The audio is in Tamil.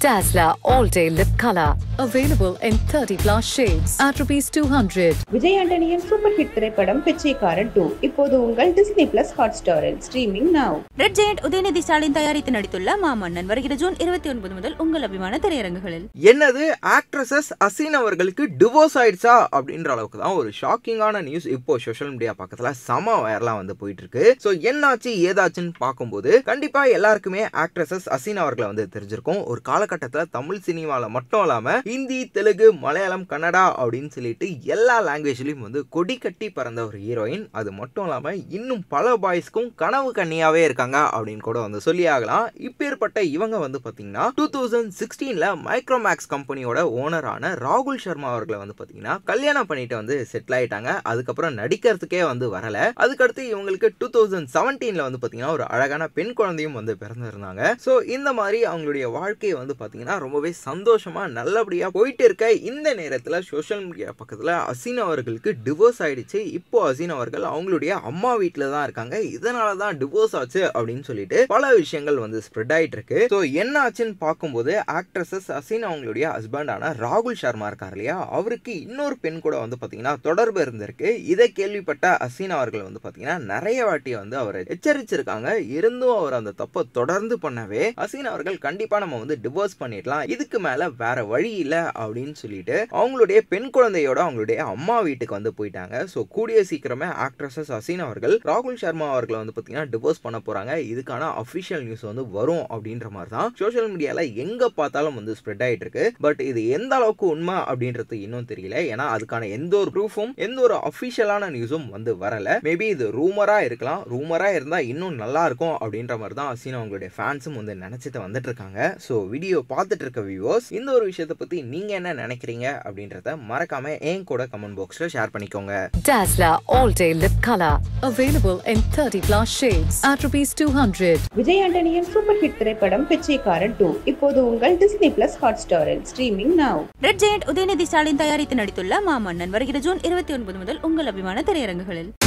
Dazzler All Day Lip Color. Available in 30 plus shades at rupees 200. Vijay ஆண்டனியின் சூப்பர் ஹிட் திரைப்படம் பிச்சைக்காரன் டூ இப்போது உங்கள் டிஸ்னி பிளஸ் ஹாட் ஸ்டாரில் streaming now Red Giant Udhayanidhi Stalin தயாரித்து நடித்துள்ள மாமன்னன் வருகிற ஜூன் இருபத்தி ஒன்பது முதல் உங்கள் அபிமான திரையரங்குகளில் என்னது ஆக்ட்ரஸஸ் அசீன் அவர்களுக்கு டிவோர்ஸ் ஆயிடுச்சா அப்படின்ற அளவுக்கு தான் ஒரு ஷாக்கிங்கான நியூஸ் இப்போ சோஷியல் மீடியா பக்கத்துல செம வயர்லாம் வந்து போயிட்டு இருக்கு ஸோ என்னாச்சு ஏதாச்சுன்னு பார்க்கும்போது கண்டிப்பா எல்லாருக்குமே ஆக்ட்ரஸஸ் அசீன் அவர்களை வந்து தெரிஞ்சிருக்கும் ஒரு காலகட்டத்தில் தமிழ் சினிமாவில் மட்டும் இல்லாம ஹிந்தி தெலுங்கு மலையாளம் கன்னடா அப்படின்னு சொல்லிட்டு எல்லா லாங்குவேஜ்லயும் வந்து கொடி கட்டி பறந்த ஒரு ஹீரோயின் அது மட்டும் இல்லாம இன்னும் பல பாய்ஸ்க்கும் கனவு கன்னியாவே இருக்காங்க அப்படின்னு கூட வந்து சொல்லி ஆகலாம் இப்பேற்பட்ட இவங்க வந்து பாத்தீங்கன்னா டூ தௌசண்ட் சிக்ஸ்டீன்ல மைக்ரோமேக்ஸ் கம்பெனியோட ஓனரான ராகுல் சர்மா அவர்களை வந்து பாத்தீங்கன்னா கல்யாணம் பண்ணிட்டு வந்து செட்டில் ஆயிட்டாங்க அதுக்கப்புறம் நடிக்கிறதுக்கே வந்து வரல அதுக்கடுத்து இவங்களுக்கு டூ தௌசண்ட் செவன்டீன்ல வந்து பாத்தீங்கன்னா ஒரு அழகான பெண் குழந்தையும் வந்து பிறந்திருந்தாங்க ஸோ இந்த மாதிரி அவங்களுடைய வாழ்க்கையை வந்து பாத்தீங்கன்னா ரொம்பவே சந்தோஷமா நல்லபடியா போயிட்டு இருக்க இந்த நேரத்துல சோஷியல் மீடியா பக்கத்துல அசீன் அவர்களுக்கு டிவோர்ஸ் ஆயிடுச்சு இப்போ அசீன் அவர்கள் அவங்களுடைய அம்மா வீட்டில் தான் இருக்காங்க இதனால தான் டிவோர்ஸ் ஆச்சு அப்படின்னு சொல்லிட்டு பல விஷயங்கள் வந்து ஸ்ப்ரெட் ஆயிட்டு இருக்கு ஸோ என்ன ஆச்சுன்னு பார்க்கும்போது ஆக்ட்ரஸஸ் அசீன் அவங்களுடைய ஹஸ்பண்டான ராகுல் சர்மா இருக்கார் இல்லையா அவருக்கு இன்னொரு பெண் கூட வந்து பார்த்தீங்கன்னா தொடர்பு இருந்திருக்கு இதை கேள்விப்பட்ட அசீன் அவர்கள் வந்து பார்த்தீங்கன்னா நிறைய வாட்டி வந்து அவரை எச்சரிச்சிருக்காங்க இருந்தும் அவர் அந்த தப்பை தொடர்ந்து பண்ணவே அசீன் அவர்கள் கண்டிப்பா நம்ம வந்து டிவோர்ஸ் பண்ணிடலாம் இதுக்கு மேல வேற வழி இல்லை அப்படின்னு சொல்லிட்டு அவங்களுடைய பெண் குழந்தையோட அவங்களுடைய அம்மா வீட்டுக்கு வந்து போயிட்டாங்க ஸோ கூடிய சீக்கிரமே ஆக்ட்ரஸஸ் அசீன் அவர்கள் ராகுல் சர்மா அவர்களை வந்து பார்த்தீங்கன்னா டிவோர்ஸ் பண்ண போறாங்க இதுக்கான அஃபிஷியல் நியூஸ் வந்து வரும் அப்படின்ற மாதிரி தான் சோஷியல் மீடியால எங்க பார்த்தாலும் வந்து ஸ்ப்ரெட் ஆயிட்டு இருக்கு பட் இது எந்த அளவுக்கு உண்மை அப்படின்றது இன்னும் தெரியல ஏன்னா அதுக்கான எந்த ஒரு ப்ரூஃபும் எந்த ஒரு அஃபிஷியலான நியூஸும் வந்து வரல மேபி இது ரூமரா இருக்கலாம் ரூமரா இருந்தா இன்னும் நல்லா இருக்கும் அப்படின்ற மாதிரி தான் அசீனா அவங்களுடைய ஃபேன்ஸும் வந்து நினைச்சிட்டு வந்துட்டு இருக்காங்க ஸோ வீடியோ பார்த்துட்டு இருக்க வியூவர்ஸ் இந்த ஒரு விஷயத்தை பத்தி நீங்க என்ன நினைக்கிறீங்க அப்படின்றத மறக்காம என் கூட கமெண்ட் பாக்ஸ்ல ஷேர் பண்ணிக்கோங்க Dazzler All Day Lip Color. Available in 30 plus shades at rupees 200. Vijay ஆண்டனியின் சூப்பர் ஹிட் திரைப்படம் பிச்சைக்காரன் டூ இப்போது உங்கள் டிஸ்னி பிளஸ் ஹாட் ஸ்டாரில் streaming now Red Giant Udhayanidhi Stalin தயாரித்து நடித்துள்ள மாமன்னன் வருகிற ஜூன் இருபத்தி ஒன்பது முதல் உங்கள் அபிமான திரையரங்குகளில்